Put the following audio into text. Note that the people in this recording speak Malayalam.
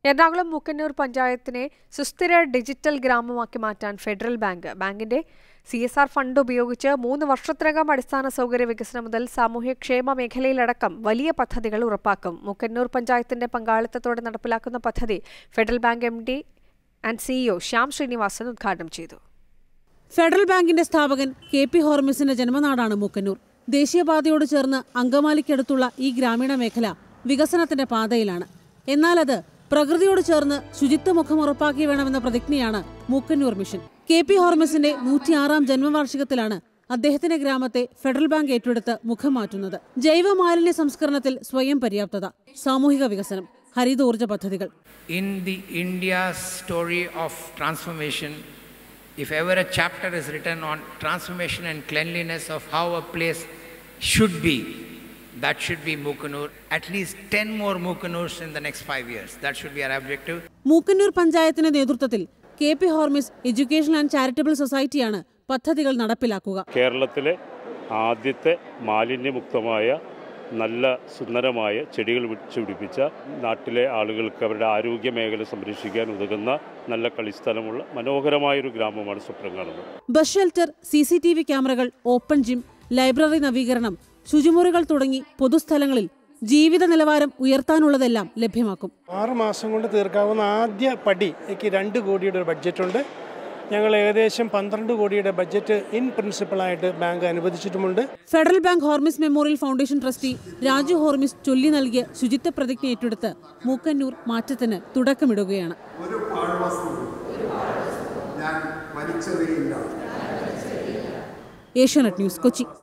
എറണാകുളം മൂക്കന്നൂർ പഞ്ചായത്തിനെ സുസ്ഥിര ഡിജിറ്റൽ ഗ്രാമമാക്കി മാറ്റാൻ ഫെഡറൽ ബാങ്ക് ബാങ്കിന്റെ സി എസ് ആർ ഫണ്ട് ഉപയോഗിച്ച് മൂന്ന് വർഷത്തിനകം അടിസ്ഥാന സൗകര്യ വികസനം മുതൽ സാമൂഹ്യക്ഷേമ മേഖലയിലടക്കം വലിയ പദ്ധതികൾ ഉറപ്പാക്കും മൂക്കന്നൂർ പഞ്ചായത്തിന്റെ പങ്കാളിത്തത്തോടെ നടപ്പിലാക്കുന്ന പദ്ധതി Federal Bank M D and CEO Shyam Srinivasan ഉദ്ഘാടനം ചെയ്തു ഫെഡറൽ ബാങ്കിന്റെ സ്ഥാപകൻ കെ പി ഹോർമിസിന്റെ ജന്മനാടാണ് മൂക്കന്നൂർ ദേശീയപാതയോട് ചേർന്ന് അങ്കമാലിക്കടുത്തുള്ള ഈ ഗ്രാമീണ മേഖല വികസനത്തിന്റെ പാതയിലാണ് എന്നാൽ അത് പ്രകൃതിയോട് ചേർന്ന് ശുചിത്വമുഖം ഉറപ്പാക്കി വേണമെന്ന പ്രതിജ്ഞയാണ് മൂക്കന്നൂർ മിഷൻ കെ പി ഹോർമിസിന്റെ നൂറ്റിയാറാം ജന്മവാർഷികത്തിലാണ് അദ്ദേഹത്തിന്റെ ഗ്രാമത്തെ ഫെഡറൽ ബാങ്ക് ഏറ്റെടുത്ത് മുഖം മാറ്റുന്നത് ജൈവ മാലിന്യ സംസ്കരണത്തിൽ സ്വയം പര്യാപ്തത സാമൂഹിക വികസനം ഹരിതോർജ്ജ പദ്ധതികൾ In the India's story of transformation, if ever a chapter is written on transformation and cleanliness of how a place should be, that should be Mukunur. At least 10 more Mukunurs in the next five years. That should be our objective. Mookkannoor പഞ്ചായത്തിന്റെ നേതൃത്വത്തിൽ K P Hormis education and charitable സൊസൈറ്റിയാണ് പദ്ധതികൾ നടപ്പിലാക്കുക കേരളത്തിലെ ആദ്യത്തെ മാലിന്യമുക്തമായ നല്ല സുന്ദരമായ ചെടികൾ വെച്ച് പിടിപ്പിച്ച നാട്ടിലെ ആളുകൾക്ക് അവരുടെ ആരോഗ്യ മേഖല സംരക്ഷിക്കാൻ ഉതകുന്ന നല്ല കളിസ്ഥലമുള്ള മനോഹരമായൊരു ഗ്രാമമാണ് സ്വപ്നം കാണുന്നത് bus shelter C C T V ക്യാമറകൾ ഓപ്പൺ ജിം ലൈബ്രറി നവീകരണം ശുചിമുറികൾ തുടങ്ങി പൊതുസ്ഥലങ്ങളിൽ ജീവിത നിലവാരം ഉയർത്താനുള്ളതെല്ലാം ലഭ്യമാക്കും ആറ് മാസം കൊണ്ട് തീർക്കാവുന്ന ആദ്യ പടിക്ക് രണ്ട് കോടിയുടെ ഒരു ബഡ്ജറ്റുണ്ട് ഞങ്ങൾ ഏകദേശം പന്ത്രണ്ട് കോടിയുടെ ബഡ്ജറ്റ് ഇൻ പ്രിൻസിപ്പളായിട്ട് ബാങ്ക് അനുവദിച്ചിട്ടുമുണ്ട് Federal Bank Hormis Memorial Foundation trustee Raju Hormis ചൊല്ലി നൽകിയ ശുചിത്വ പ്രതിജ്ഞ ഏറ്റെടുത്ത് മൂക്കന്നൂർ മാറ്റത്തിന് തുടക്കമിടുകയാണ് ഒരു പാഴ്വസ്തു ഞാൻ വലിച്ചെറിയില്ല ഏഷ്യാനെറ്റ് ന്യൂസ് കൊച്ചി